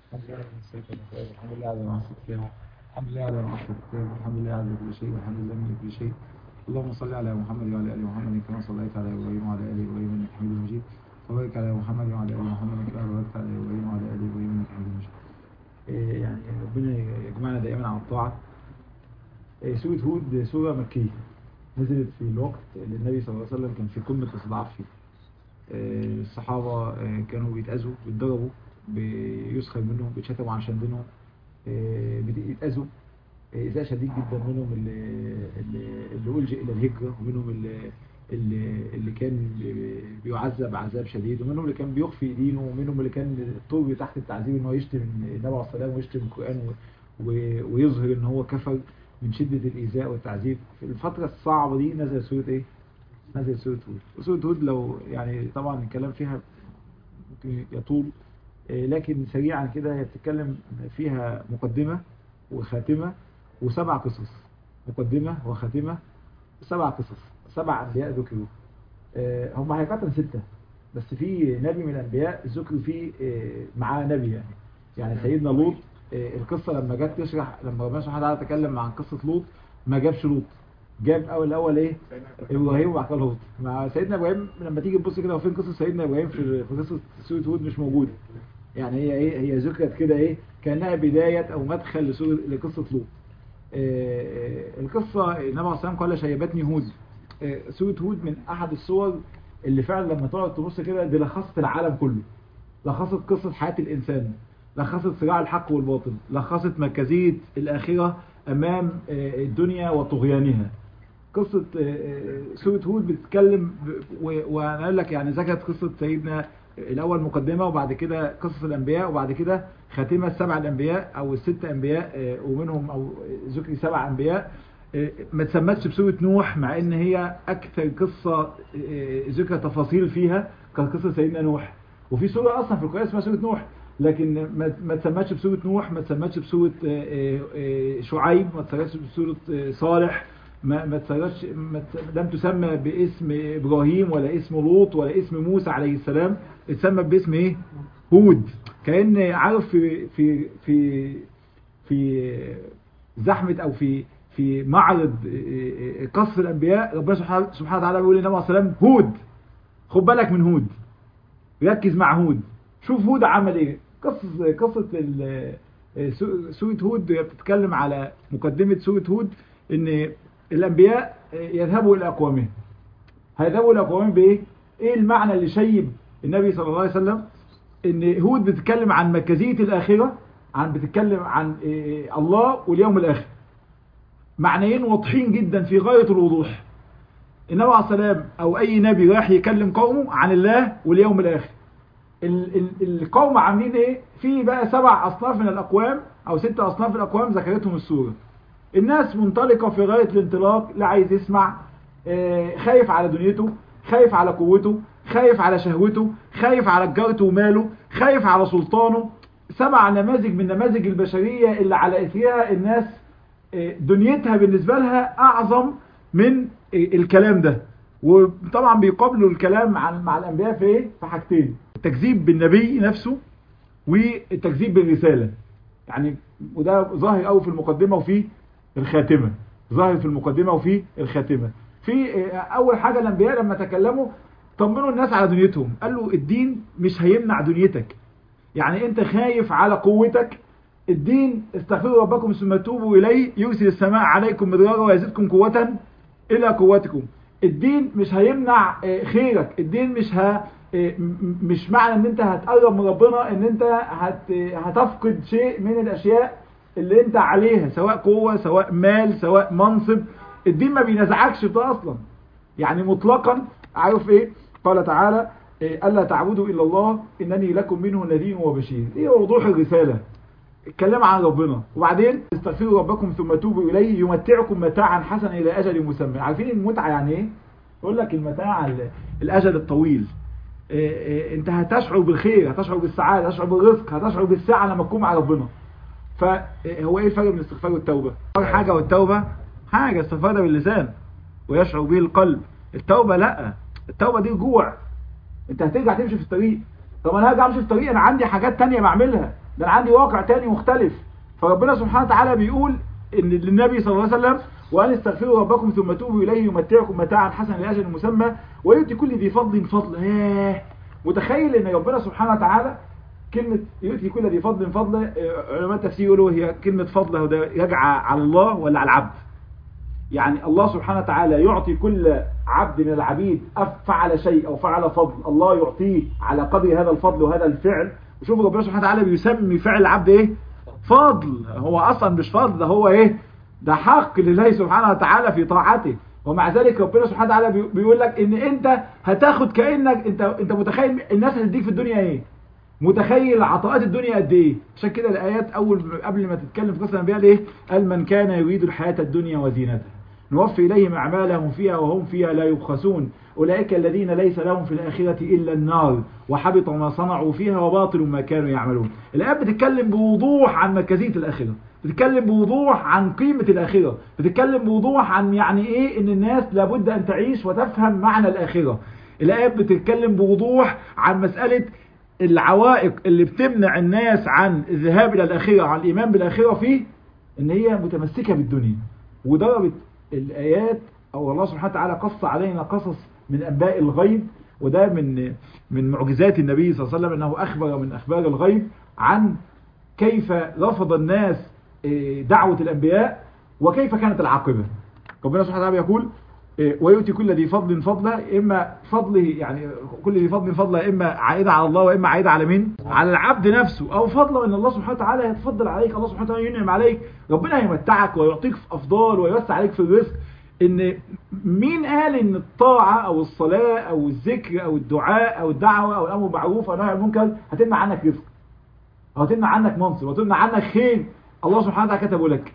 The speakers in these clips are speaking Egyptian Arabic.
الحمد لله على السيد الحمد لله على ما كتابه الحمد لله على ما كتابه الحمد لله على كل شيء والحمد لله من كل شيء اللهم صل على محمد وعلى ال محمد كما صليت على ابراهيم وعلى ال ابراهيم انك حميد مجيد وبارك على محمد وعلى ال محمد كما باركت على ابراهيم وعلى ال ابراهيم انك حميد مجيد إيه يعني ربنا يجمعنا دائما على الطاعه إيه سوره هود سوره مكيه نزلت في الوقت اللي النبي صلى الله عليه وسلم كان في قمه الاستضعاف فيه إيه الصحابه إيه كانوا بيتاذوا بيتضربوا بيسخر منهم بيتشتموا عشان دينهم إيه بيتاذوا إذا شديد جدا منهم اللي اللي, اللي ألجئ إلى الهجرة ومنهم اللي اللي, اللي كان بيعذب عذاب شديد ومنهم اللي كان بيخفي دينه ومنهم اللي كان طوبي تحت التعذيب ان هو يشتم النبي عليه الصلاه ويشتم القرآن ويظهر ان هو كفر من شدة الإيذاء والتعذيب في الفترة الصعبة دي نزل سورة ايه؟ نزل سورة هود وسورة هود لو يعني طبعا الكلام فيها ممكن يطول لكن سريعا كده هي بتتكلم فيها مقدمة وخاتمة وسبع قصص مقدمة وخاتمة سبع قصص سبع أنبياء ذكروا هم حقيقة ستة بس في نبي من الأنبياء ذكر فيه معاه نبي يعني يعني سيدنا لوط القصة لما جت تشرح لما ربنا سبحانه وتعالى تكلم عن قصة لوط ما جابش لوط جاب اول الاول ايه ابراهيم وبعد كده لوط مع سيدنا ابراهيم لما تيجي تبص كده وفين قصه سيدنا ابراهيم في في قصه سوره هود مش موجوده يعني هي ايه هي ذكرت كده ايه كانها بدايه او مدخل لسوره لقصه لوط القصة النبي عليه الصلاة والسلام قال شيبتني هود سورة هود من أحد الصور اللي فعلا لما تقعد تبص كده دي لخصت العالم كله لخصت قصة حياة الإنسان لخصت صراع الحق والباطل لخصت مركزية الآخرة أمام الدنيا وطغيانها قصة سورة هود بتتكلم وأنا أقول لك يعني ذكرت قصة سيدنا الأول مقدمة وبعد كده قصص الأنبياء وبعد كده خاتمة سبع الأنبياء أو الست أنبياء ومنهم أو ذكر سبع أنبياء ما تسمتش بسورة نوح مع إن هي أكثر قصة ذكر تفاصيل فيها كانت قصة سيدنا نوح وفي سورة أصلا في القرآن اسمها سورة نوح لكن ما تسمتش بسورة نوح ما تسمتش بسورة شعيب ما تسمتش بسورة صالح ما ما تسرش ما لم تسمى باسم ابراهيم ولا اسم لوط ولا اسم موسى عليه السلام اتسمى باسم ايه هود كان عارف في في في في زحمه او في في معرض قصر الانبياء ربنا سبحانه وتعالى بيقول للنبي عليه السلام هود خد بالك من هود ركز مع هود شوف هود عمل ايه قصه قصه سوره هود بتتكلم على مقدمه سوره هود ان الأنبياء يذهبوا إلى أقوامهم هيذهبوا إلى أقوامهم بإيه؟ إيه المعنى اللي شيب النبي صلى الله عليه وسلم إن هود بتتكلم عن مركزية الآخرة عن بتتكلم عن إيه الله واليوم الآخر معنيين واضحين جدا في غاية الوضوح النبي عليه السلام أو أي نبي راح يكلم قومه عن الله واليوم الآخر القوم عاملين ايه في بقى سبع اصناف من الاقوام او ست اصناف من الاقوام ذكرتهم السوره الناس منطلقة في غاية الانطلاق لا عايز يسمع خايف على دنيته خايف على قوته خايف على شهوته خايف على تجارته وماله خايف على سلطانه سبع نماذج من نماذج البشرية اللي على اثرها الناس دنيتها بالنسبة لها اعظم من الكلام ده وطبعا بيقابلوا الكلام مع الانبياء في ايه في حاجتين التكذيب بالنبي نفسه والتكذيب بالرسالة يعني وده ظاهر قوي في المقدمة وفي الخاتمة ظاهر في المقدمة وفي الخاتمة في أول حاجة الأنبياء لما تكلموا طمنوا الناس على دنيتهم قال له الدين مش هيمنع دنيتك يعني انت خايف على قوتك الدين استغفروا ربكم ثم توبوا إليه يرسل السماء عليكم مدرارا ويزيدكم قوة إلى قوتكم الدين مش هيمنع خيرك الدين مش ه... مش معنى ان انت هتقرب من ربنا ان انت هت... هتفقد شيء من الاشياء اللي انت عليها سواء قوة سواء مال سواء منصب الدين ما بينزعكش في ده اصلا يعني مطلقا عارف ايه قال تعالى إيه الا تعبدوا الا الله انني لكم منه نذير وبشير ايه وضوح الرسالة الكلام عن ربنا وبعدين استغفروا ربكم ثم توبوا اليه يمتعكم متاعا حسنا الى اجل مسمى عارفين المتعة يعني ايه يقول لك المتاع الاجل الطويل إيه إيه انت هتشعر بالخير هتشعر بالسعادة هتشعر بالرزق هتشعر بالسعة لما تكون مع ربنا فهو ايه الفرق بين الاستغفار والتوبة اول حاجة والتوبة حاجة استغفار ده باللسان ويشعر به القلب التوبة لا التوبة دي جوع انت هترجع تمشي في الطريق طب انا هرجع امشي في الطريق انا عندي حاجات تانية بعملها ده انا عندي واقع تاني مختلف فربنا سبحانه وتعالى بيقول ان للنبي صلى الله عليه وسلم وان استغفروا ربكم ثم توبوا اليه يمتعكم متاعا حسنا لاجل مسمى ويؤتي كل ذي فضل فضل ياه متخيل ان ربنا سبحانه وتعالى كلمة يؤتي كل ذي فضل فضل آه، علماء التفسير يقولوا هي كلمة فضل هو ده راجعة على الله ولا على العبد يعني الله سبحانه وتعالى يعطي كل عبد من العبيد أف- فعل شيء أو فعل فضل الله يعطيه على قدر هذا الفضل وهذا الفعل وشوفوا ربنا سبحانه وتعالى بيسمي فعل العبد ايه فضل هو اصلا مش فضل ده هو ايه ده حق لله سبحانه وتعالى في طاعته ومع ذلك ربنا سبحانه وتعالى بي- بيقول لك ان انت هتاخد كانك انت انت متخيل الناس هتديك في الدنيا ايه متخيل عطاءات الدنيا قد ايه عشان كده الايات اول قبل ما تتكلم في قصه الانبياء ليه قال من كان يريد الحياه الدنيا وزينتها نوفي اليهم اعمالهم فيها وهم فيها لا يبخسون اولئك الذين ليس لهم في الاخره الا النار وحبط ما صنعوا فيها وباطل ما كانوا يعملون الايات بتتكلم بوضوح عن مركزيه الاخره بتتكلم بوضوح عن قيمه الاخره بتتكلم بوضوح عن يعني ايه ان الناس لابد ان تعيش وتفهم معنى الاخره الايات بتتكلم بوضوح عن مساله العوائق اللي بتمنع الناس عن الذهاب الى الاخره عن الايمان بالاخره فيه ان هي متمسكه بالدنيا وضربت الايات او الله سبحانه وتعالى قص علينا قصص من انباء الغيب وده من من معجزات النبي صلى الله عليه وسلم انه اخبر من اخبار الغيب عن كيف رفض الناس إيه، دعوه الانبياء وكيف كانت العاقبه ربنا سبحانه وتعالى يقول إيه، ويؤتي كل ذي فضل فضله اما فضله يعني كل ذي فضل فضله اما عائده على الله واما عائده على مين على العبد نفسه او فضله ان الله سبحانه وتعالى يتفضل عليك الله سبحانه وتعالى ينعم عليك ربنا يمتعك ويعطيك افضال ويوسع عليك في الرزق ان مين قال ان الطاعه او الصلاه او الذكر او الدعاء او الدعوه او الامر بالمعروف او النهي عن المنكر هتمنع عنك رزق او هتمنع عنك منصب وتمنع عنك خير الله سبحانه وتعالى كتبه لك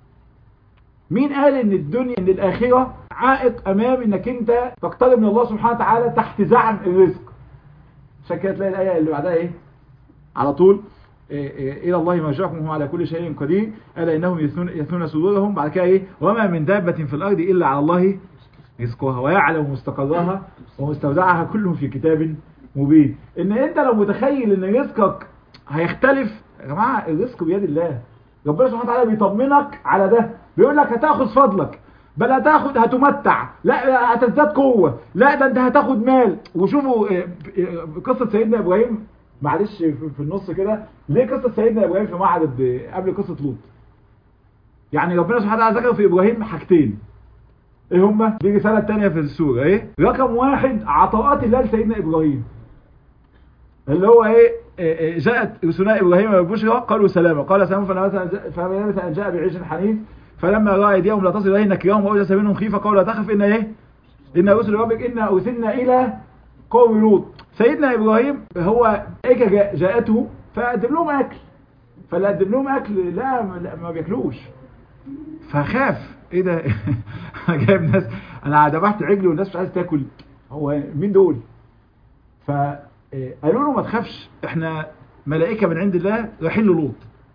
مين قال ان الدنيا ان الاخره عائق امام انك انت تقترب من الله سبحانه وتعالى تحت زعم الرزق عشان كده تلاقي الايه اللي بعدها ايه على طول إيه إيه الى الله مرجعكم وهو على كل شيء قدير الا انهم يثنون, يثنون صدورهم بعد كده ايه وما من دابه في الارض الا على الله رزقها ويعلم مستقرها ومستودعها كلهم في كتاب مبين ان انت لو متخيل ان رزقك هيختلف يا جماعه الرزق بيد الله ربنا سبحانه وتعالى بيطمنك على ده بيقول لك هتاخد فضلك بل هتاخد هتمتع لا هتزداد قوه لا ده انت هتاخد مال وشوفوا آه، آه، قصه سيدنا ابراهيم معلش في في النص كده ليه قصه سيدنا ابراهيم في معبد آه، قبل قصه لوط يعني ربنا سبحانه وتعالى ذكر في ابراهيم حاجتين ايه هما دي رساله تانية في السوره ايه رقم واحد عطاءات الله لسيدنا ابراهيم اللي هو ايه إيه إيه جاءت رسلنا ابراهيم بالبشرى قالوا سلاما قال سلام فلبث ان جاء بعيش حنيف فلما راى ايديهم لا تصل اليه نكرهم واوجس منهم خيفه قالوا لا تخف ان ايه ان رسل ربك انا ارسلنا الى قوم لوط سيدنا ابراهيم هو ايه جاء- جاءته فقدم لهم اكل فلا قدم لهم اكل لا لا، ما بياكلوش فخاف ايه ده انا جايب ناس انا ذبحت عجل والناس مش عايزه تاكل هو مين دول فقالوا له ما تخافش احنا ملائكه من عند الله رايحين للوط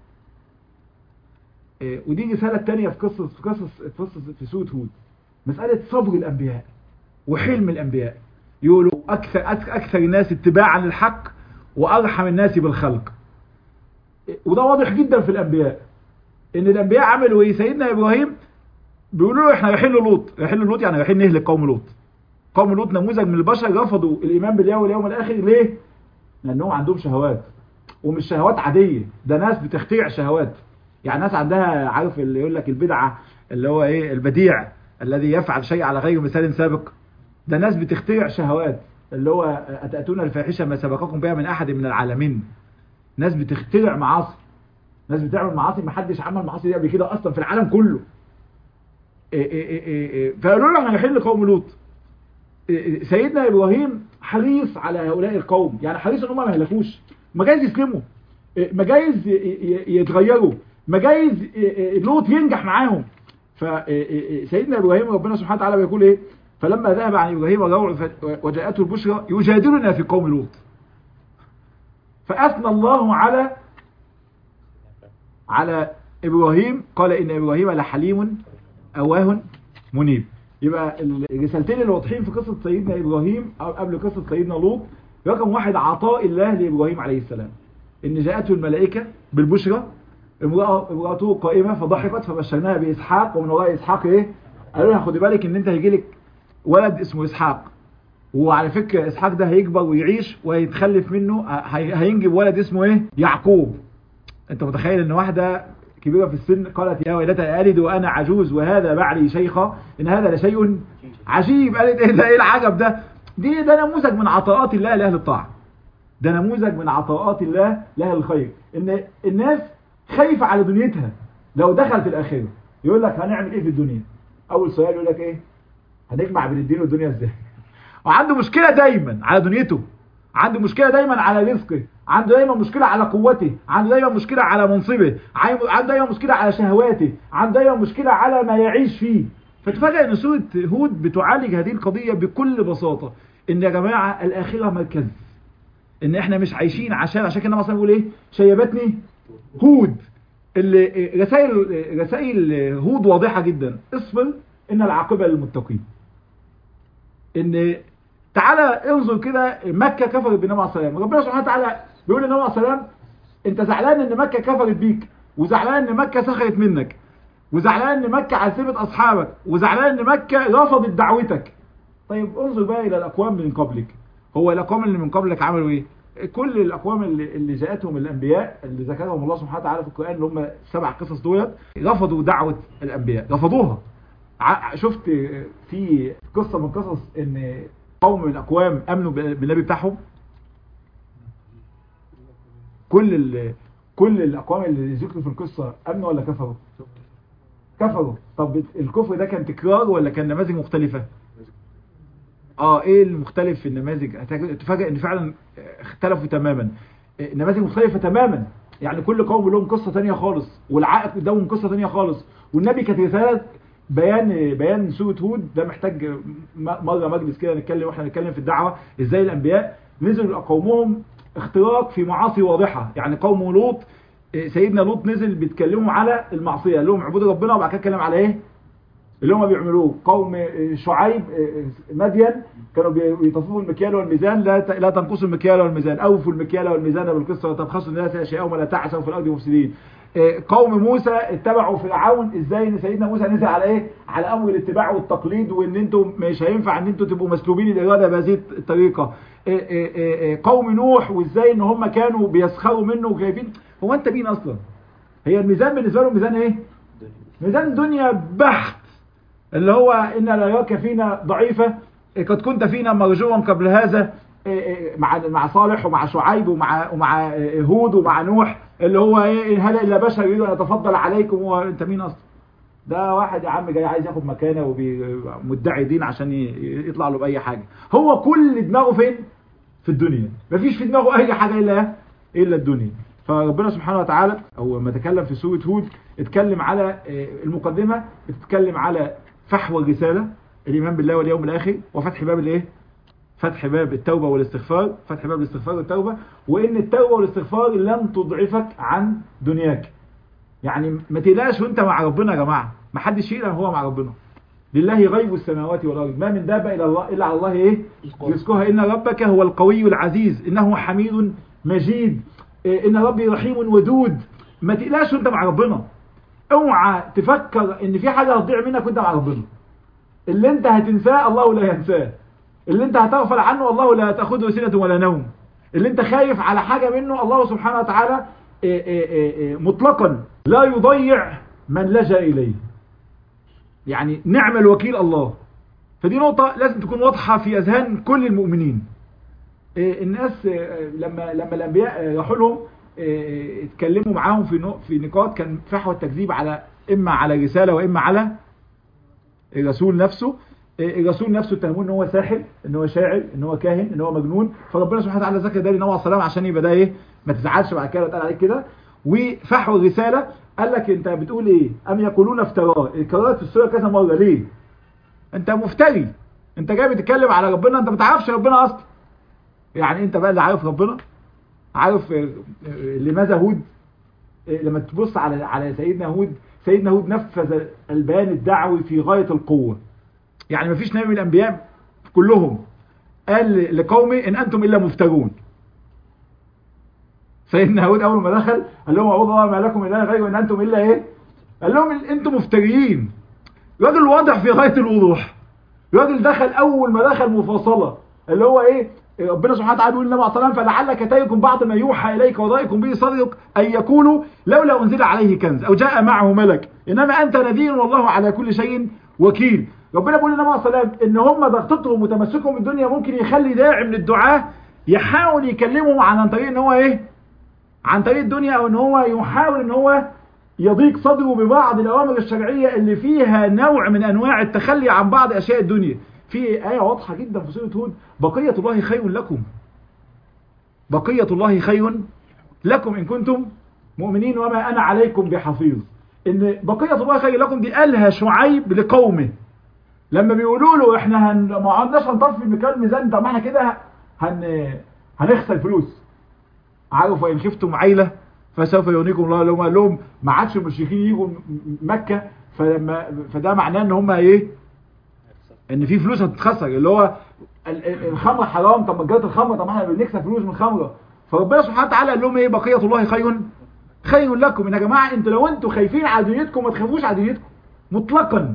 إيه، ودي رساله تانية في قصه في قصص في قصص في سوره هود مساله صبر الانبياء وحلم الانبياء يقولوا اكثر أك- اكثر الناس اتباعا للحق وارحم الناس بالخلق إيه، وده واضح جدا في الانبياء ان الانبياء عملوا ايه سيدنا ابراهيم بيقولوا له احنا رايحين للوط رايحين للوط يعني رايحين نهلك قوم لوط قوم لوط نموذج من البشر رفضوا الايمان باليوم واليوم الاخر ليه لانهم عندهم شهوات ومش شهوات عاديه ده ناس بتخترع شهوات يعني ناس عندها عارف اللي يقول لك البدعه اللي هو ايه البديع الذي يفعل شيء على غير مثال سابق ده ناس بتخترع شهوات اللي هو اتاتون الفاحشه ما سبقكم بها من احد من العالمين ناس بتخترع معاصي ناس بتعمل معاصي ما حدش عمل معاصي دي قبل كده اصلا في العالم كله إيه إيه إيه إيه إيه. فقالوا له احنا رايحين لقوم لوط إيه، سيدنا ابراهيم حريص على هؤلاء القوم يعني حريص ان هم ما يهلكوش ما جايز يسلموا إيه، ما جايز ي- ي- يتغيروا ما جايز إيه، إيه، لوط ينجح معاهم فسيدنا ابراهيم ربنا سبحانه وتعالى بيقول ايه فلما ذهب عن ابراهيم الروع ف- وجاءته البشرى يجادلنا في قوم لوط فاثنى الله على على ابراهيم قال ان ابراهيم لحليم اواه منيب يبقى الرسالتين اللي واضحين في قصه سيدنا ابراهيم او قبل قصه سيدنا لوط رقم واحد عطاء الله لابراهيم عليه السلام ان جاءته الملائكة بالبشرى امرأة امرأته قائمة فضحكت فبشرناها بإسحاق ومن وراء إسحاق ايه قالوا لها خدي بالك ان انت هيجيلك ولد اسمه إسحاق وعلى فكرة إسحاق ده هيكبر ويعيش ويتخلف منه هي- هينجب ولد اسمه ايه يعقوب انت متخيل ان واحدة كبيرة في السن قالت يا ويلتى ألد وأنا عجوز وهذا بعلي شيخا إن هذا لشيء عجيب قالت إيه ده إيه العجب ده دي ده نموذج من عطاءات الله لأهل الطاعة ده نموذج من عطاءات الله لأهل الخير إن الناس خايفة على دنيتها لو دخلت الآخرة يقول لك هنعمل إيه في الدنيا أول سؤال يقول لك إيه هنجمع بين الدين والدنيا إزاي وعنده مشكلة دايما على دنيته عنده مشكلة دايما على رزقه عنده دايما مشكلة على قوته عنده دايما مشكلة على منصبه عنده دايما مشكلة على شهواته عنده دايما مشكلة على ما يعيش فيه فتفاجئ ان سورة هود بتعالج هذه القضية بكل بساطة ان يا جماعة الاخرة مركز ان احنا مش عايشين عشان عشان كده مثلا بيقول ايه شيبتني هود اللي رسائل رسائل هود واضحة جدا اصبر ان العاقبة للمتقين ان تعالى انظر كده مكة كفرت بالنبي عليه السلام ربنا سبحانه وتعالى بيقول للنبي عليه السلام انت زعلان ان مكة كفرت بيك وزعلان ان مكة سخرت منك وزعلان ان مكة عذبت اصحابك وزعلان ان مكة رفضت دعوتك طيب انظر بقى الى الاقوام من قبلك هو الاقوام اللي من قبلك عملوا ايه كل الاقوام اللي, اللي جاءتهم الانبياء اللي ذكرهم الله سبحانه وتعالى في القران اللي هم سبع قصص دولت رفضوا دعوه الانبياء رفضوها ع- شفت في قصه من قصص ان قوم من الاقوام امنوا بالنبي بتاعهم كل ال... كل الاقوام اللي ذكروا في القصه امنوا ولا كفروا كفروا طب الكفر ده كان تكرار ولا كان نماذج مختلفه اه ايه المختلف في النماذج هتفاجئ تفاجئ ان فعلا اختلفوا تماما إيه، نماذج مختلفه تماما يعني كل قوم لهم قصه تانية خالص والعائق قدامهم قصه تانية خالص والنبي كانت رساله بيان بيان سوره هود ده محتاج م- مره مجلس كده نتكلم واحنا نتكلم في الدعوه ازاي الانبياء نزلوا قومهم اختراق في معاصي واضحه يعني قوم لوط إيه، سيدنا لوط نزل بيتكلموا على المعصيه قال لهم اعبدوا ربنا وبعد كده اتكلم على ايه اللي هم بيعملوه قوم شعيب مدين كانوا بيطففوا المكيال والميزان لا ت- لا تنقصوا المكيال والميزان اوفوا المكيال والميزان بالقسط ولا تبخسوا الناس اشياءهم ولا تعثوا في الارض مفسدين إيه، قوم موسى اتبعوا فرعون ازاي ان سيدنا موسى نزل على ايه على امر الاتباع والتقليد وان انتم مش هينفع ان انتم تبقوا مسلوبين الاراده بهذه الطريقه إيه، إيه، إيه، إيه، قوم نوح وازاي ان هم كانوا بيسخروا منه وخايفين هو انت مين اصلا هي الميزان بالنسبه لهم ميزان ايه ميزان دنيا بحت اللي هو إن لا يراك فينا ضعيفة إيه، قد كنت فينا مرجوا قبل هذا إيه، إيه، مع مع صالح ومع شعيب ومع ومع إيه، هود ومع نوح اللي هو ايه إن هذا الا بشر يريد ان يتفضل عليكم هو انت مين اصلا ده واحد يا عم جاي عايز ياخد مكانه ومدعي دين عشان ي- يطلع له باي حاجه هو كل دماغه فين في الدنيا مفيش في دماغه اي حاجه الا الا الدنيا فربنا سبحانه وتعالى او لما تكلم في سوره هود اتكلم على آه، المقدمه بتتكلم على فحوى الرساله الايمان بالله واليوم الاخر وفتح باب الايه فتح باب التوبه والاستغفار فتح باب الاستغفار والتوبه وان التوبه والاستغفار لن تضعفك عن دنياك يعني ما تقلقش وانت مع ربنا يا جماعه ما حدش يقلق هو مع ربنا لله غيب السماوات والارض ما من دابه الا الله الا على الله ايه رزقها ان ربك هو القوي العزيز انه حميد مجيد إيه، ان ربي رحيم ودود ما تقلقش وانت مع ربنا اوعى تفكر ان في حاجه هتضيع منك وانت مع ربنا اللي انت هتنساه الله لا ينساه اللي انت هتغفل عنه الله لا تاخذه سنه ولا نوم اللي انت خايف على حاجه منه الله سبحانه وتعالى إيه إيه إيه إيه مطلقا لا يضيع من لجأ اليه يعني نعم الوكيل الله فدي نقطة لازم تكون واضحة في أذهان كل المؤمنين إيه، الناس إيه، لما لما الأنبياء إيه، راحوا لهم إيه، اتكلموا معاهم في نق- في نقاط كان فحوى التكذيب على إما على الرسالة وإما على الرسول نفسه إيه، الرسول نفسه اتهموه ان هو ساحر ان هو شاعر ان هو كاهن ان هو مجنون فربنا سبحانه وتعالى ذكر ده لنوع السلام عشان يبقى ده ايه ما تزعلش بعد كده وتقال عليك كده وفحوى الرساله قال لك انت بتقول ايه ام يقولون افتراه الكررت في السوره كذا مره ليه انت مفتري انت جاي بتتكلم على ربنا انت ما تعرفش ربنا اصلا يعني انت بقى اللي عارف ربنا عارف آه، آه، لماذا هود آه، لما تبص على على سيدنا هود سيدنا هود نفذ البيان الدعوي في غايه القوه يعني ما فيش نبي من الانبياء كلهم قال لقومه ان انتم الا مفترون سيدنا هود اول ما دخل قال لهم اعوذ الله ما لكم من اله غيره ان انتم الا ايه قال لهم انتم مفتريين راجل واضح في غايه الوضوح راجل دخل اول ما دخل مفاصله اللي هو ايه ربنا سبحانه وتعالى يقول للنبي عليه الصلاه والسلام فلعلك تارك بعض ما يوحى اليك وضائق به صدرك ان يقولوا لولا انزل عليه كنز او جاء معه ملك انما انت نذير والله على كل شيء وكيل ربنا بيقول للنبي عليه الصلاه والسلام ان هم ضغطتهم وتمسكهم بالدنيا ممكن يخلي داعي من الدعاه يحاول يكلمهم عن طريق ان هو ايه عن طريق الدنيا او ان هو يحاول ان هو يضيق صدره ببعض الاوامر الشرعيه اللي فيها نوع من انواع التخلي عن بعض اشياء الدنيا في آية واضحة جدا في سورة هود بقية الله خير لكم بقية الله خير لكم إن كنتم مؤمنين وما أنا عليكم بحفيظ إن بقية الله خير لكم دي قالها شعيب لقومه لما بيقولوا له احنا هن... ما عندناش هنطفي مكان ميزان طب ما احنا كده هن... هنخسر فلوس عارف وإن خفتم عيلة فسوف يغنيكم الله لهم قال لهم ما عادش المشركين يجوا مكة فلما فده معناه ان هم ايه ان في فلوس هتتخسر اللي هو الخمر حرام طب ما جرت الخمر طب ما احنا بنكسب فلوس من الخمره فربنا سبحانه وتعالى قال لهم ايه بقيه الله خير خير لكم ان يا جماعه انتوا لو انتوا خايفين على دنيتكم ما تخافوش على دنيتكم مطلقا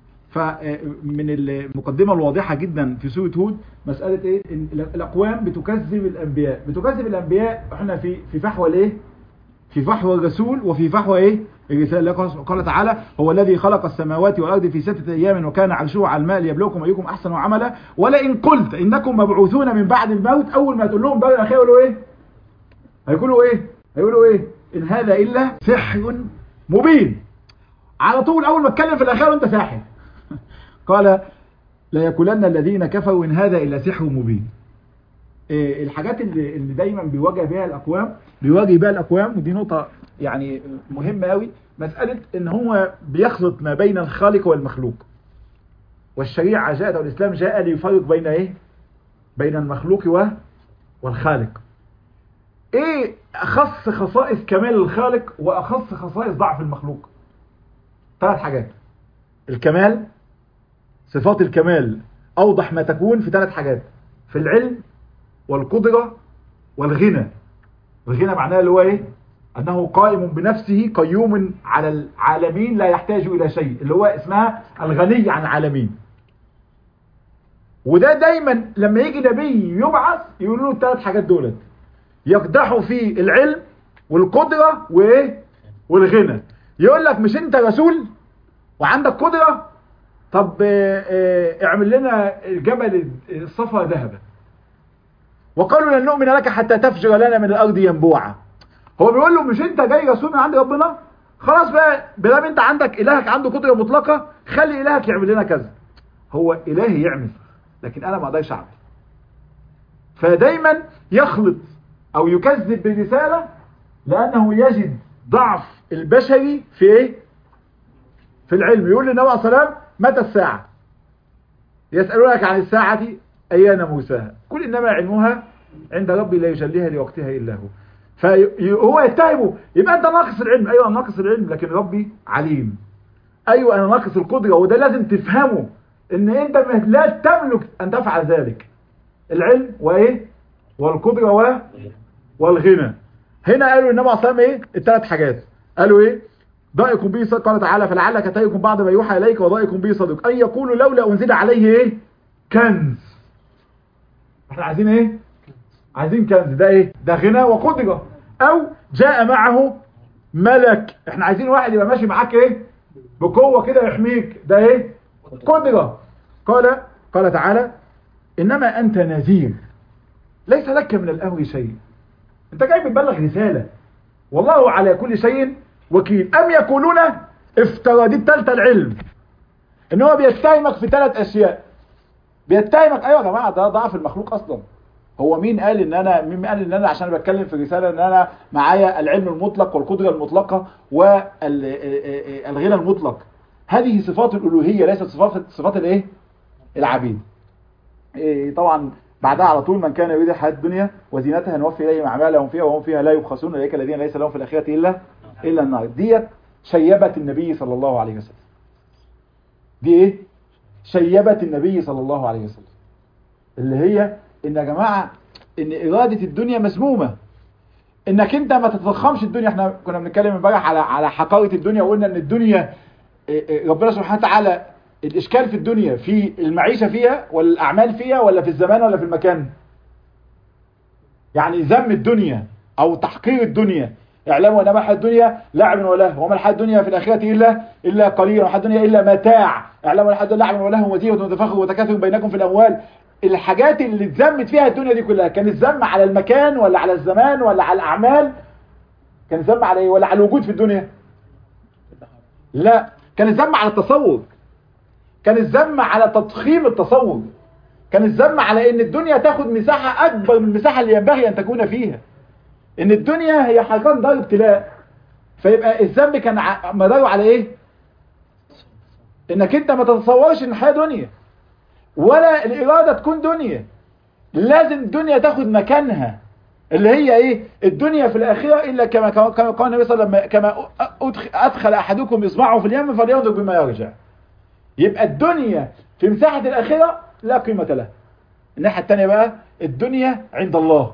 فمن المقدمه الواضحه جدا في سوره هود مساله ايه إن الاقوام بتكذب الانبياء بتكذب الانبياء احنا في في فحوى الايه في فحوى الرسول وفي فحوى ايه الرسالة قال تعالى هو الذي خلق السماوات والأرض في ستة أيام وكان عرشه على الماء ليبلوكم أيكم أحسن عملا ولئن قلت إنكم مبعوثون من بعد الموت أول ما تقول لهم بقى الأخير يقولوا إيه هيقولوا إيه هيقولوا إيه إن هذا إلا سحر مبين على طول أول ما اتكلم في الأخير أنت ساحر قال لا يقولن الذين كفروا إن هذا إلا سحر مبين إيه الحاجات اللي, اللي دايما بيواجه بها الأقوام بيواجه بها الأقوام ودي نقطة يعني مهمة قوي مسألة ان هو بيخلط ما بين الخالق والمخلوق والشريعة جاءت والإسلام جاء ليفرق بين ايه بين المخلوق و والخالق ايه اخص خصائص كمال الخالق واخص خصائص ضعف المخلوق ثلاث حاجات الكمال صفات الكمال اوضح ما تكون في ثلاث حاجات في العلم والقدرة والغنى الغنى معناه اللي هو ايه أنه قائم بنفسه قيوم على العالمين لا يحتاج إلى شيء اللي هو اسمها الغني عن العالمين وده دايما لما يجي نبي يبعث يقولوا له الثلاث حاجات دولت يقدحوا في العلم والقدرة وايه والغنى يقول لك مش انت رسول وعندك قدرة طب اعمل لنا جبل الصفا ذهبا وقالوا لن نؤمن لك حتى تفجر لنا من الارض ينبوعا هو بيقول له مش انت جاي رسول من عند ربنا خلاص بقى بدل انت عندك الهك عنده قدره مطلقه خلي الهك يعمل لنا كذا هو الهي يعمل لكن انا ما اقدرش اعمل فدايما يخلط او يكذب بالرساله لانه يجد ضعف البشري في ايه في العلم يقول للنبي عليه الصلاه والسلام متى الساعه يسالونك عن الساعه ايان موساها قل انما علمها عند ربي لا يجليها لوقتها الا هو فهو يتهمه يبقى انت ناقص العلم ايوه انا ناقص العلم لكن ربي عليم ايوه انا ناقص القدره وده لازم تفهمه ان انت لا تملك ان تفعل ذلك العلم وايه والقدره و والغنى هنا قالوا النبي عليه الصلاه ايه الثلاث حاجات قالوا ايه ضائق به صدق قال تعالى فلعلك تارك بعض ما يوحى اليك وضائق به صدق ان يقولوا لولا انزل عليه ايه كنز احنا عايزين ايه عايزين كنز ده ايه ده غنى وقدره او جاء معه ملك احنا عايزين واحد يبقى ماشي معاك ايه بقوه كده يحميك ده ايه قدره قال قال تعالى انما انت نذير ليس لك من الامر شيء انت جاي بتبلغ رساله والله على كل شيء وكيل ام يقولون افترى دي الثالثه العلم ان هو بيتهمك في ثلاث اشياء بيتهمك ايوه يا جماعه ده ضعف المخلوق اصلا هو مين قال ان انا مين قال ان انا عشان بتكلم في رساله ان انا معايا العلم المطلق والقدره المطلقه والغنى المطلق هذه صفات الالوهيه ليست صفات صفات الايه العبيد إيه طبعا بعدها على طول من كان يريد الحياه الدنيا وزينتها نوفي اليهم اعمالهم فيها وهم فيها لا يبخسون اولئك الذين ليس لهم في الاخره الا الا النار ديت شيبت النبي صلى الله عليه وسلم دي ايه شيبت النبي صلى الله عليه وسلم اللي هي ان يا جماعة ان ارادة الدنيا مذمومة انك انت ما تتضخمش الدنيا احنا كنا بنتكلم امبارح على على حقاره الدنيا وقلنا ان الدنيا إيه، إيه، ربنا سبحانه وتعالى الاشكال في الدنيا في المعيشه فيها ولا الاعمال فيها ولا في الزمان ولا في المكان يعني ذم الدنيا او تحقير الدنيا اعلموا انما الحياه الدنيا لعب ولهو وما الحياه الدنيا في الاخره الا الا قليل وما الحياه الدنيا الا متاع اعلموا ان الحياه الدنيا لعب ولهو وزينه وتفاخر وتكاثر بينكم في الاموال الحاجات اللي اتذمت فيها الدنيا دي كلها كان الذم على المكان ولا على الزمان ولا على الاعمال كان الذم على ايه ولا على الوجود في الدنيا لا كان الذم على التصور كان الذم على تضخيم التصور كان الذم على ان الدنيا تاخد مساحة اكبر من المساحة اللي ينبغي ان تكون فيها ان الدنيا هي حقيقة دار ابتلاء فيبقى الذنب كان ع- مداره على ايه انك انت ما تتصورش ان الحياة دنيا ولا الارادة تكون دنيا لازم الدنيا تاخد مكانها اللي هي ايه الدنيا في الاخره الا كما كما كما قال النبي صلى الله عليه وسلم كما أدخل ادخل احدكم اصبعه في اليم فلينظر بما يرجع يبقى الدنيا في مساحه الاخره لا قيمه لها الناحيه الثانيه بقى الدنيا عند الله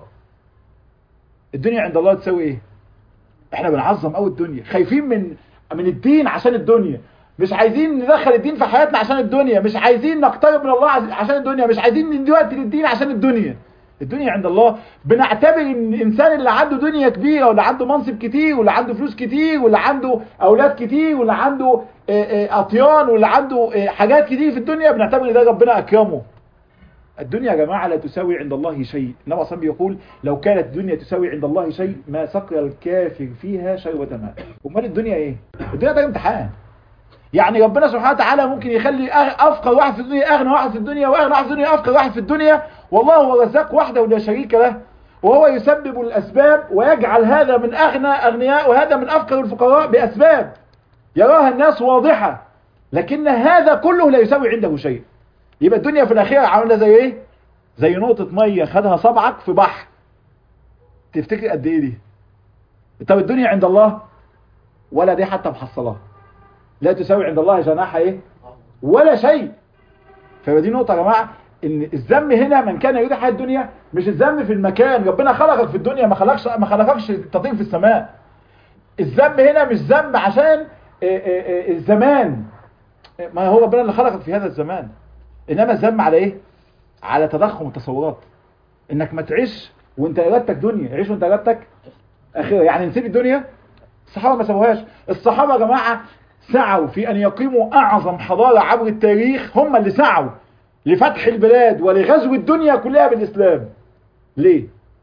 الدنيا عند الله تساوي ايه احنا بنعظم قوي الدنيا خايفين من من الدين عشان الدنيا مش عايزين ندخل الدين في حياتنا عشان الدنيا مش عايزين نقترب من الله عز- عشان الدنيا مش عايزين ندي وقت للدين عشان الدنيا الدنيا عند الله بنعتبر ان الانسان اللي عنده دنيا كبيره واللي عنده منصب كتير واللي عنده فلوس كتير واللي عنده اولاد كتير واللي عنده آه، آه، اطيان واللي عنده آه، حاجات كتير في الدنيا بنعتبر ان ده ربنا اكرمه الدنيا يا جماعة لا تساوي عند الله شيء النبي صلى يقول لو كانت الدنيا تساوي عند الله شيء ما سقى الكافر فيها شربة ماء امال الدنيا ايه الدنيا ده امتحان يعني ربنا سبحانه وتعالى ممكن يخلي أغ- افقر واحد في الدنيا اغنى واحد في الدنيا واغنى واحد في الدنيا افقر واحد في الدنيا والله هو رزاق وحده ولا شريك له وهو يسبب الاسباب ويجعل هذا من اغنى اغنياء وهذا من افقر الفقراء باسباب يراها الناس واضحة لكن هذا كله لا يساوي عنده شيء يبقى الدنيا في الاخير عامله زي ايه زي نقطة مية خدها صبعك في بحر تفتكر قد ايه دي طب الدنيا عند الله ولا دي حتى محصلاه لا تساوي عند الله جناح ايه ولا شيء فيبقى دي نقطة يا جماعة ان الذم هنا من كان يريد حياة الدنيا مش الذم في المكان ربنا خلقك في الدنيا ما خلقش ما خلقكش تطير في السماء الذم هنا مش ذنب عشان إيه إيه إيه الزمان ما هو ربنا اللي خلقك في هذا الزمان انما الذم على ايه على تضخم التصورات انك ما تعيش وانت ارادتك دنيا عيش وانت ارادتك اخره يعني نسيب الدنيا الصحابه ما سابوهاش الصحابه يا جماعه سعوا في ان يقيموا اعظم حضاره عبر التاريخ هم اللي سعوا لفتح البلاد ولغزو الدنيا كلها بالاسلام ليه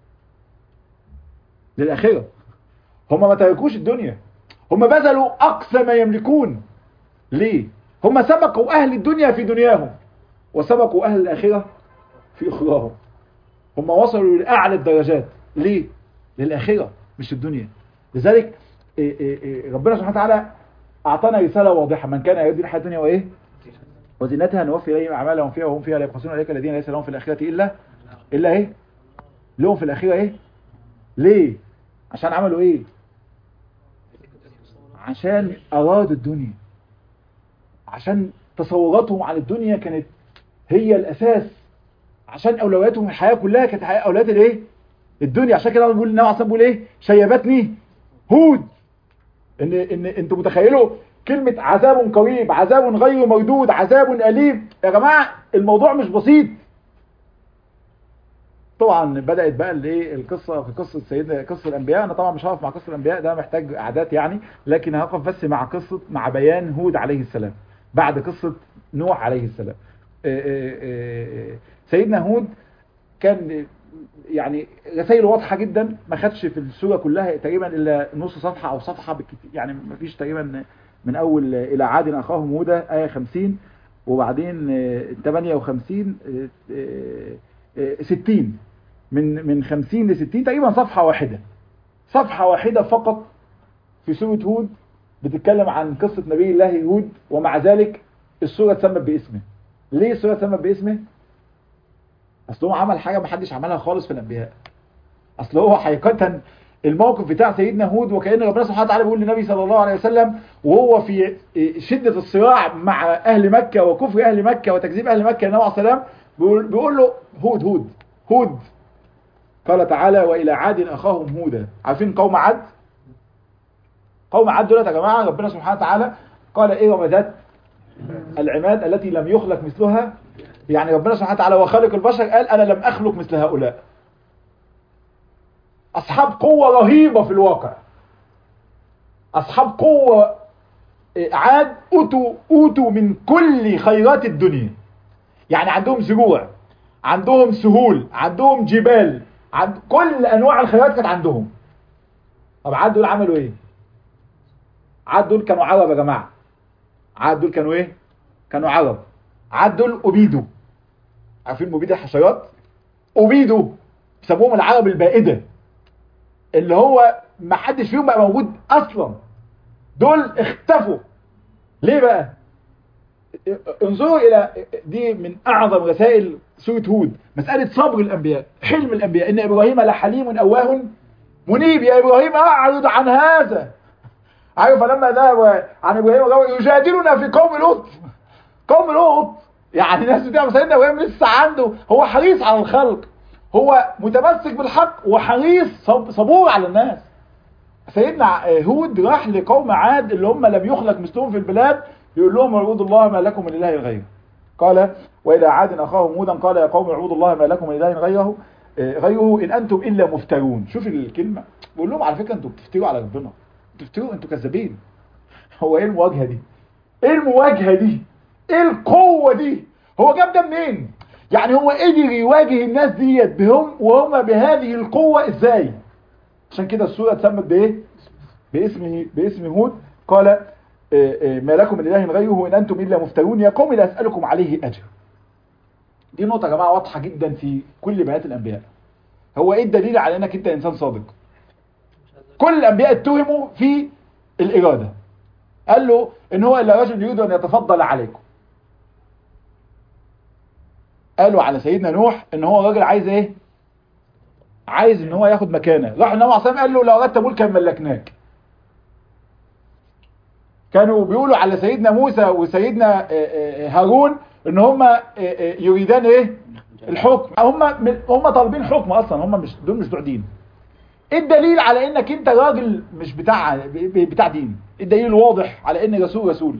للاخره هم ما تركوش الدنيا هم بذلوا اقصى ما يملكون ليه هم سبقوا اهل الدنيا في دنياهم وسبقوا اهل الاخره في اخراهم هم وصلوا لاعلى الدرجات ليه للاخره مش الدنيا لذلك إيه إيه إيه ربنا سبحانه وتعالى اعطانا رساله واضحه من كان يريد الحياه الدنيا وايه وزينتها نوفي اليهم اعمالهم فيها وهم فيها لا يبخسون عليك الذين ليس لهم في الاخره الا الا ايه لهم في الاخره ايه ليه عشان عملوا ايه عشان ارادوا الدنيا عشان تصوراتهم عن الدنيا كانت هي الاساس عشان اولوياتهم الحياه كلها كانت حياة- اولويات الايه الدنيا عشان كده بقول النبي عليه الصلاه والسلام بيقول ايه شيبتني هود ان ان انتوا متخيلوا كلمه عذاب قريب عذاب غير مردود عذاب اليم يا جماعه الموضوع مش بسيط طبعا بدات بقى الايه القصه في قصه سيدنا قصه الانبياء انا طبعا مش هقف مع قصه الانبياء ده محتاج قعدات يعني لكن هقف بس مع قصه مع بيان هود عليه السلام بعد قصه نوح عليه السلام آه، آه، آه، سيدنا هود كان يعني رسائل واضحه جدا ما خدش في السوره كلها تقريبا الا نص صفحه او صفحه بالكتير يعني ما فيش تقريبا من اول الى عاد اخاهم هودا ايه 50 وبعدين آه، 58 آه، آه، آه، 60 من من 50 ل 60 تقريبا صفحه واحده صفحه واحده فقط في سوره هود بتتكلم عن قصه نبي الله هود ومع ذلك السوره اتسمت باسمه ليه السوره اتسمت باسمه اصل هو عمل حاجه ما حدش عملها خالص في الانبياء اصل هو حقيقه الموقف بتاع سيدنا هود وكأن ربنا سبحانه وتعالى بيقول للنبي صلى الله عليه وسلم وهو في شدة الصراع مع أهل مكة وكفر أهل مكة وتكذيب أهل مكة النبي عليه السلام بيقول, بيقول له هود هود هود قال تعالى والى عاد اخاهم هودا عارفين قوم عاد قوم عاد دول يا جماعه ربنا سبحانه وتعالى قال ايه وما ذات العماد التي لم يخلق مثلها يعني ربنا سبحانه وتعالى وخالق البشر قال انا لم اخلق مثل هؤلاء اصحاب قوه رهيبه في الواقع اصحاب قوه عاد اوتوا اوتوا من كل خيرات الدنيا يعني عندهم زروع عندهم سهول عندهم جبال عند كل انواع الخيرات كانت عندهم طب عاد دول عملوا ايه عاد دول كانوا عرب يا جماعه عاد دول كانوا ايه كانوا عرب عاد دول ابيدوا عارفين مبيد الحشرات ابيدوا بيسموهم العرب البائده اللي هو ما حدش فيهم بقى موجود اصلا دول اختفوا ليه بقى انظروا الى دي من اعظم رسائل سورة هود مسألة صبر الانبياء حلم الانبياء ان ابراهيم لحليم اواه منيب يا ابراهيم اعرض عن هذا عارف لما ذهب عن ابراهيم يجادلنا في قوم لوط قوم لوط يعني الناس بتعمل سيدنا ابراهيم لسه عنده هو حريص على الخلق هو متمسك بالحق وحريص صبور على الناس سيدنا هود راح لقوم عاد اللي هم لم يخلق مثلهم في البلاد يقول لهم اعبدوا الله ما لكم من اله غيره قال والى عاد اخاهم هودا قال يا قوم اعبدوا الله ما لكم من اله غيره غيره ان انتم الا مفترون شوف الكلمه بقول لهم على فكره انتوا بتفتروا على ربنا بتفتروا انتوا كذابين هو ايه المواجهه دي ايه المواجهه دي ايه القوه دي هو جاب ده منين يعني هو قدر يواجه الناس ديت بهم وهم بهذه القوه ازاي عشان كده السوره اتسمت بايه باسم باسم هود قال ما لكم من اله غيره ان انتم الا مفترون يا قوم لا اسالكم عليه اجر دي نقطه يا جماعه واضحه جدا في كل بيانات الانبياء هو ايه الدليل على انك انت انسان صادق كل الانبياء اتهموا في الاراده قال له ان هو الا رجل يريد ان يتفضل عليكم قالوا على سيدنا نوح ان هو راجل عايز ايه عايز ان هو ياخد مكانه راح النبي عليه الصلاه قال له لو اردت ملكا ملكناك كانوا بيقولوا على سيدنا موسى وسيدنا هارون ان هم يريدان ايه الحكم هم هم طالبين حكم اصلا هم مش دول مش بتوع دين ايه الدليل على انك انت راجل مش بتاع بتاع دين الدليل الواضح على ان رسول رسول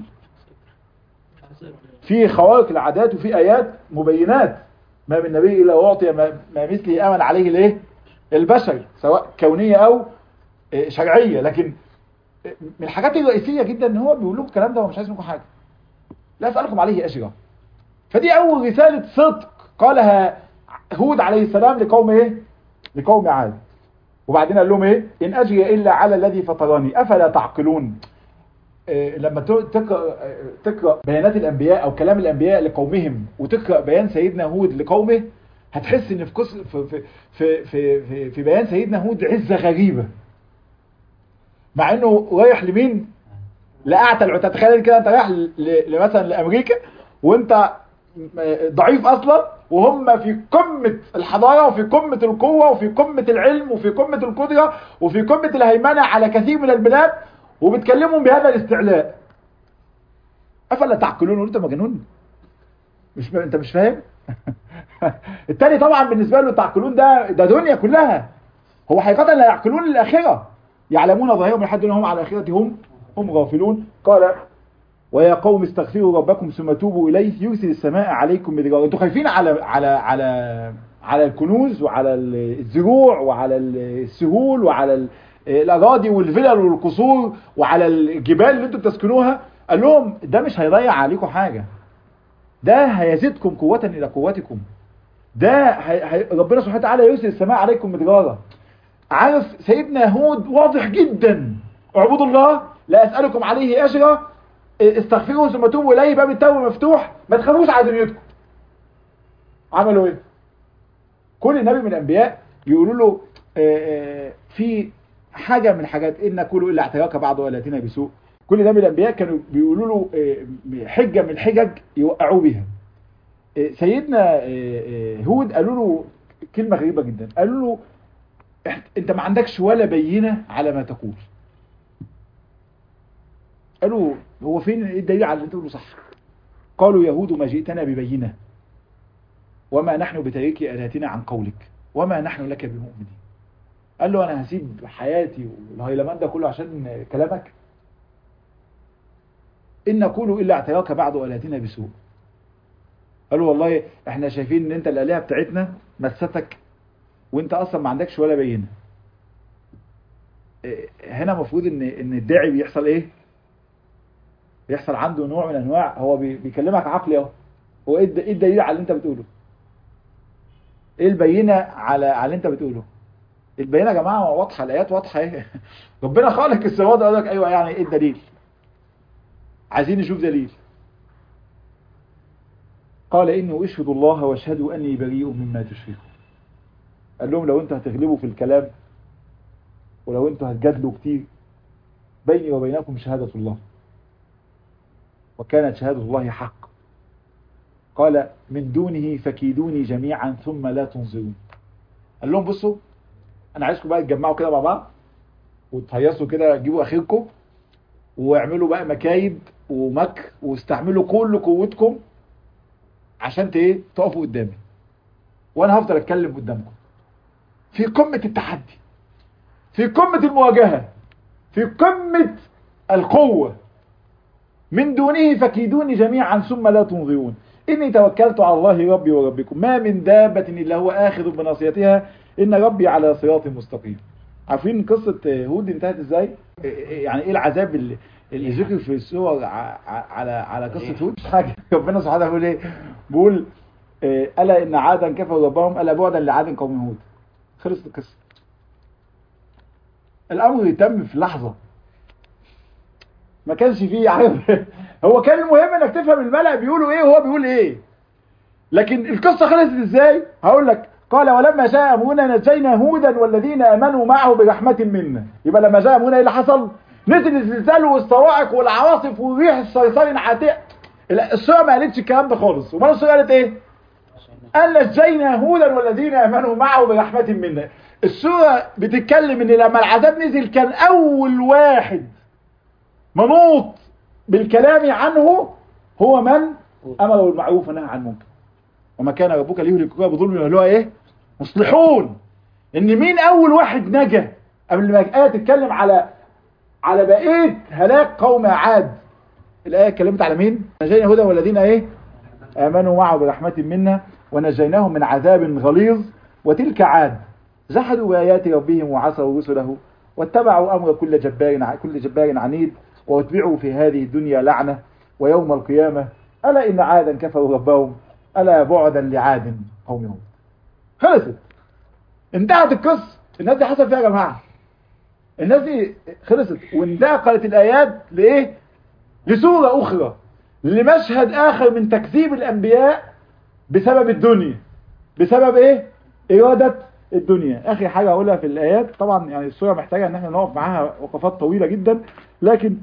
في خوارق العادات وفي ايات مبينات ما من نبي الا اعطي ما مثله امن عليه الايه البشر سواء كونيه او شرعيه لكن من الحاجات الرئيسيه جدا ان هو بيقول لكم الكلام ده ومش عايز منكم حاجه لا اسالكم عليه اجرا فدي اول رساله صدق قالها هود عليه السلام لقوم ايه لقوم عاد وبعدين قال لهم ايه ان اجري الا على الذي فطرني افلا تعقلون إيه لما تقرا تقرا بيانات الانبياء او كلام الانبياء لقومهم وتقرا بيان سيدنا هود لقومه هتحس ان في قص في في في في, في بيان سيدنا هود عزه غريبه مع انه رايح لمين لاعتى العتاه تخيل كده انت رايح مثلا لامريكا وانت ضعيف اصلا وهم في قمة الحضارة وفي قمة القوة وفي قمة العلم وفي قمة القدرة وفي قمة الهيمنة على كثير من البلاد وبتكلمهم بهذا الاستعلاء افلا تعقلون وانت مجنون مش ب... انت مش فاهم التاني طبعا بالنسبة له تعقلون ده ده دنيا كلها هو حقيقة لا يعقلون الاخرة يعلمون ظاهرهم من حد هم على الاخرة هم هم غافلون قال ويا قوم استغفروا ربكم ثم توبوا اليه يرسل السماء عليكم مدرارا انتوا خايفين على على على على الكنوز وعلى الزروع وعلى السهول وعلى الاراضي والفلل والقصور وعلى الجبال اللي انتوا بتسكنوها قال لهم ده مش هيضيع عليكم حاجه ده هيزيدكم قوه الى قوتكم ده هي... هي... ربنا سبحانه وتعالى يرسل السماء عليكم مدرارا عارف سيدنا هود واضح جدا اعبدوا الله لا اسالكم عليه اجرا استغفروا ثم توبوا اليه باب التوبه مفتوح ما تخافوش على دنيتكم عملوا ايه كل نبي من الانبياء يقولوا له في حاجه من الحاجات ان كلوا الا اعتراك بعض ولاتنا بسوء كل نبي من الانبياء كانوا بيقولوا له حجه من الحجج يوقعوه بيها سيدنا هود قالوا له كلمه غريبه جدا قالوا له انت ما عندكش ولا بينه على ما تقول قالوا هو فين ايه الدليل على اللي انت تقوله صح قالوا يهود ما جئتنا ببينه وما نحن بتاركي الهتنا عن قولك وما نحن لك بمؤمنين قال له انا هسيب حياتي والهيلمان ده كله عشان كلامك ان نقول الا اعتراك بعض الهتنا بسوء قالوا والله احنا شايفين ان انت الالهه بتاعتنا مستك وانت اصلا ما عندكش ولا بينه هنا المفروض ان ان الداعي بيحصل ايه بيحصل عنده نوع من انواع هو بيكلمك عقلي اهو هو ايه ايه الدليل على اللي انت بتقوله ايه البينه على على اللي انت بتقوله البينه يا جماعه واضحه الايات واضحه ايه ربنا خالق السماوات قال لك ايوه يعني ايه الدليل عايزين نشوف دليل قال اني اشهد الله واشهدوا اني بريء مما تشركون قال لهم لو انتوا هتغلبوا في الكلام ولو انتوا هتجادلوا كتير بيني وبينكم شهادة الله وكانت شهادة الله حق قال من دونه فكيدوني جميعا ثم لا تنظرون قال لهم بصوا انا عايزكم بقى تجمعوا كده مع بعض وتهيصوا كده جيبوا اخركم واعملوا بقى مكايد ومكر واستعملوا كل قوتكم عشان ايه تقفوا قدامي وانا هفضل اتكلم قدامكم في قمة التحدي في قمة المواجهة في قمة القوة من دونه فكيدوني جميعا ثم لا تنظرون إني توكلت على الله ربي وربكم ما من دابة إلا هو آخذ بناصيتها إن ربي على صراط مستقيم عارفين قصة هود انتهت ازاي يعني ايه العذاب اللي, اللي ذكر في السور على على قصة هود حاجة ربنا سبحانه بيقول ايه بيقول ألا إن عادا كفروا ربهم ألا بعدا لعاد قوم هود خلصت القصة الامر تم في لحظة ما كانش فيه عارف هو كان المهم انك تفهم الملأ بيقولوا ايه وهو بيقول ايه لكن القصة خلصت ازاي هقول لك قال ولما جاء امرنا نجينا هودا والذين امنوا معه برحمة منا يبقى لما جاء امرنا ايه اللي حصل نزل الزلزال والصواعق والعواصف والريح الصيصري العاتية السورة ما قالتش الكلام ده خالص امال السورة قالت ايه قال نجينا هودا والذين امنوا معه برحمة منا السورة بتتكلم ان لما العذاب نزل كان اول واحد منوط بالكلام عنه هو من امر بالمعروف ونهى عن المنكر وما كان ربك ليهلك القرى بظلم اللي هو ايه مصلحون ان مين اول واحد نجا قبل ما الايه تتكلم على على بقيه هلاك قوم عاد الايه اتكلمت على مين نجينا هدى والذين ايه امنوا معه برحمه منا ونجيناهم من عذاب غليظ وتلك عاد جحدوا بآيات ربهم وعصوا رسله واتبعوا أمر كل جبار كل جبار عنيد واتبعوا في هذه الدنيا لعنة ويوم القيامة ألا إن عادا كفروا ربهم ألا بعدا لعاد قوم هود خلصت انتهت القصة الناس دي حصل فيها يا جماعة الناس دي خلصت وانتقلت الآيات لإيه لسورة أخرى لمشهد آخر من تكذيب الأنبياء بسبب الدنيا بسبب إيه إرادة الدنيا اخر حاجة اقولها في الايات طبعا يعني السورة محتاجة ان احنا نقف معاها وقفات طويلة جدا لكن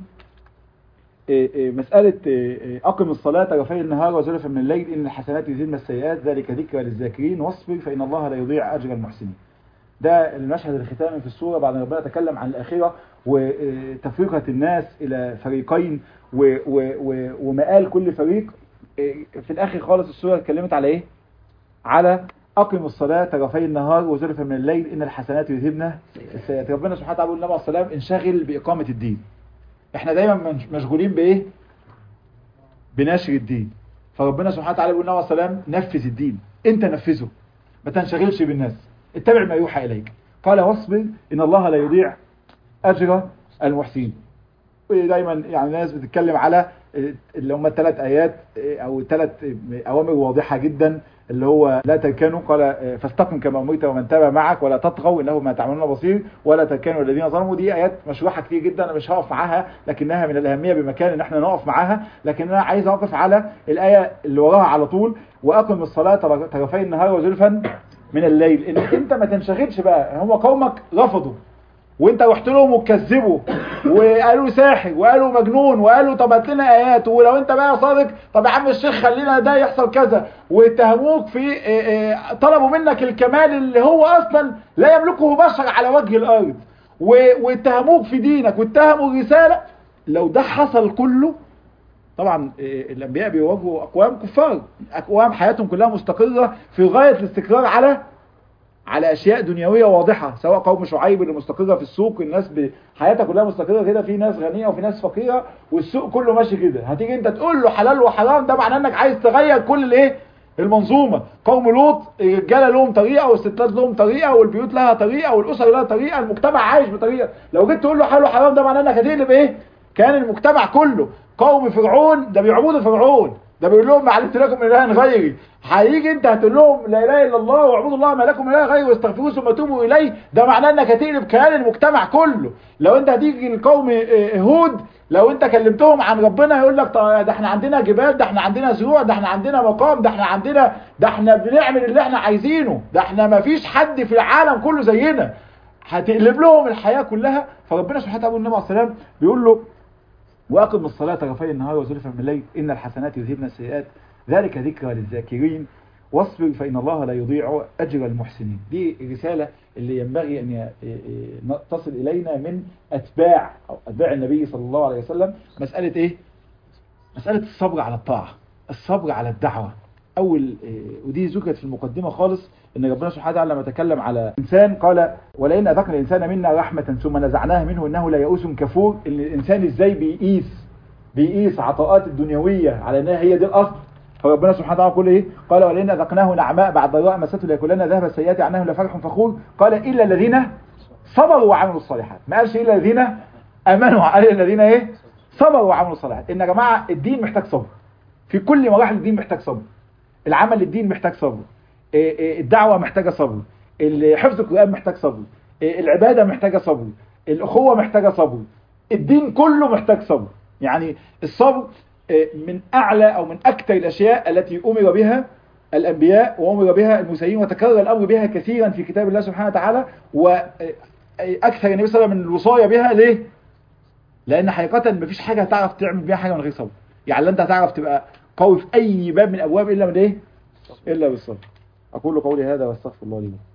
مسألة اقم الصلاة طرفي النهار وزلفا من الليل ان الحسنات يزيدن السيئات ذلك ذكرى للذاكرين واصبر فان الله لا يضيع اجر المحسنين ده المشهد الختامي في السورة بعد ما ربنا تكلم عن الآخرة وتفرقة الناس إلى فريقين ومآل كل فريق في الآخر خالص السورة اتكلمت على إيه؟ على أقم الصلاة طرفي النهار وزلفا من الليل إن الحسنات يذهبن السيئات ربنا سبحانه وتعالى يقول النبي عليه السلام انشغل بإقامة الدين احنا دايما مشغولين بإيه بنشر الدين فربنا سبحانه وتعالى يقول النبي عليه السلام نفذ الدين انت نفذه ما تنشغلش بالناس اتبع ما يوحى إليك قال واصبر إن الله لا يضيع أجر المحسنين دايما يعني الناس بتتكلم على اللي هم الثلاث آيات أو ثلاث أوامر واضحة جدا اللي هو لا تركنوا قال فاستقم كما امرت ومن تابع معك ولا تطغوا انه ما تعملون بصير ولا تركنوا الذين ظلموا دي ايات مشروحه كتير جدا انا مش هقف معاها لكنها من الاهميه بمكان ان احنا نقف معاها لكن انا عايز اقف على الايه اللي وراها على طول واقم الصلاه طرفي النهار وزلفا من الليل ان انت ما تنشغلش بقى هم قومك رفضوا وانت رحت لهم وكذبوا وقالوا ساحر وقالوا مجنون وقالوا طب هات لنا ايات ولو انت بقى صادق طب يا عم الشيخ خلينا ده يحصل كذا واتهموك في طلبوا منك الكمال اللي هو اصلا لا يملكه بشر على وجه الارض واتهموك في دينك واتهموا الرساله لو ده حصل كله طبعا الانبياء بيواجهوا اقوام كفار اقوام حياتهم كلها مستقره في غايه الاستقرار على على اشياء دنيويه واضحه سواء قوم شعيب اللي مستقره في السوق الناس ب... حياتها كلها مستقره كده في ناس غنيه وفي ناس فقيره والسوق كله ماشي كده هتيجي انت تقول له حلال وحرام ده معناه انك عايز تغير كل الايه المنظومه قوم لوط الرجاله لهم طريقه والستات لهم طريقه والبيوت لها طريقه والاسر لها طريقه المجتمع عايش بطريقه لو جيت تقول له حلال وحرام ده معناه انك هتقلب ايه كان المجتمع كله قوم فرعون ده بيعبدوا فرعون ده بيقول لهم ما علمت لكم اله غيري هيجي انت هتقول لهم لا اله الا الله واعبدوا الله ما لكم اله غيره واستغفروه ثم توبوا اليه ده معناه انك هتقلب كيان المجتمع كله لو انت هتيجي لقوم هود لو انت كلمتهم عن ربنا يقول لك ده احنا عندنا جبال ده احنا عندنا زروع ده احنا عندنا مقام ده احنا عندنا ده احنا بنعمل اللي احنا عايزينه ده احنا ما فيش حد في العالم كله زينا هتقلب لهم الحياه كلها فربنا سبحانه وتعالى النبي عليه السلام بيقول له واقم الصلاه طرفي النهار وزلفا من الليل ان الحسنات يذهبن السيئات ذلك ذكرى للذاكرين واصبر فإن الله لا يضيع أجر المحسنين دي الرسالة اللي ينبغي أن تصل إلينا من أتباع أو أتباع النبي صلى الله عليه وسلم مسألة إيه؟ مسألة الصبر على الطاعة الصبر على الدعوة أول ودي ذكرت في المقدمة خالص ان ربنا سبحانه وتعالى لما تكلم على انسان قال ولئن اذقنا الانسان منا رحمه ثم نزعناها منه انه لا يئوس كفور ان الانسان ازاي بيقيس بيقيس عطاءات الدنيويه على انها هي دي الاصل فربنا سبحانه وتعالى يقول ايه قال ولئن اذقناه نعماء بعد ضراء مسته ليكونن ذهب السيئات عنه لفرح فخور قال الا الذين صبروا وعملوا الصالحات ما قالش الا الذين امنوا قال الذين ايه صبروا وعملوا الصالحات ان يا جماعه الدين محتاج صبر في كل مراحل الدين محتاج صبر العمل للدين محتاج صبر الدعوه محتاجه صبر حفظ القران محتاج صبر العباده محتاجه صبر الاخوه محتاجه صبر الدين كله محتاج صبر يعني الصبر من أعلى أو من أكثر الأشياء التي أمر بها الأنبياء وأمر بها المرسلين وتكرر الأمر بها كثيرا في كتاب الله سبحانه وتعالى وأكثر النبي صلى الله عليه وسلم من الوصايا بها ليه؟ لأن حقيقة مفيش حاجة هتعرف تعمل بيها حاجة من غير صبر يعني أنت هتعرف تبقى قوي في أي باب من الأبواب إلا من إيه؟ إلا بالصبر أقول قولي هذا واستغفر الله لي